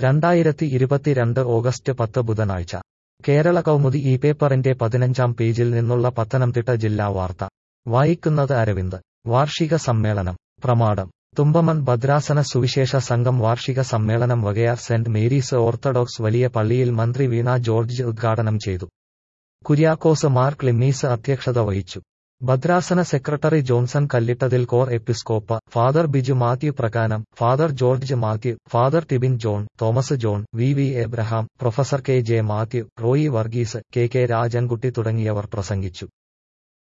രണ്ടായിരത്തി ഇരുപത്തിരണ്ട് ഓഗസ്റ്റ് പത്ത് ബുധനാഴ്ച കേരള കൗമുദി ഈ പേപ്പറിന്റെ പതിനഞ്ചാം പേജിൽ നിന്നുള്ള പത്തനംതിട്ട ജില്ലാ വാർത്ത വായിക്കുന്നത് അരവിന്ദ് വാർഷിക സമ്മേളനം പ്രമാടം തുമ്പമൺ ഭദ്രാസന സുവിശേഷ സംഘം വാർഷിക സമ്മേളനം വകയാർ സെന്റ് മേരീസ് ഓർത്തഡോക്സ് വലിയ പള്ളിയിൽ മന്ത്രി വീണ ജോർജ് ഉദ്ഘാടനം ചെയ്തു കുര്യാക്കോസ് മാർ ക്ലിമ്മീസ് അധ്യക്ഷത വഹിച്ചു ഭദ്രാസന secretary Johnson Kallittathil Cor Episcopa father Biju Mathew Prakanam father George Mathew father Tibin John Thomas John V V Abraham professor K J Mathew Roy Varghese K K Rajankutty തുടങ്ങിയവർ പ്രസംഗിച്ചു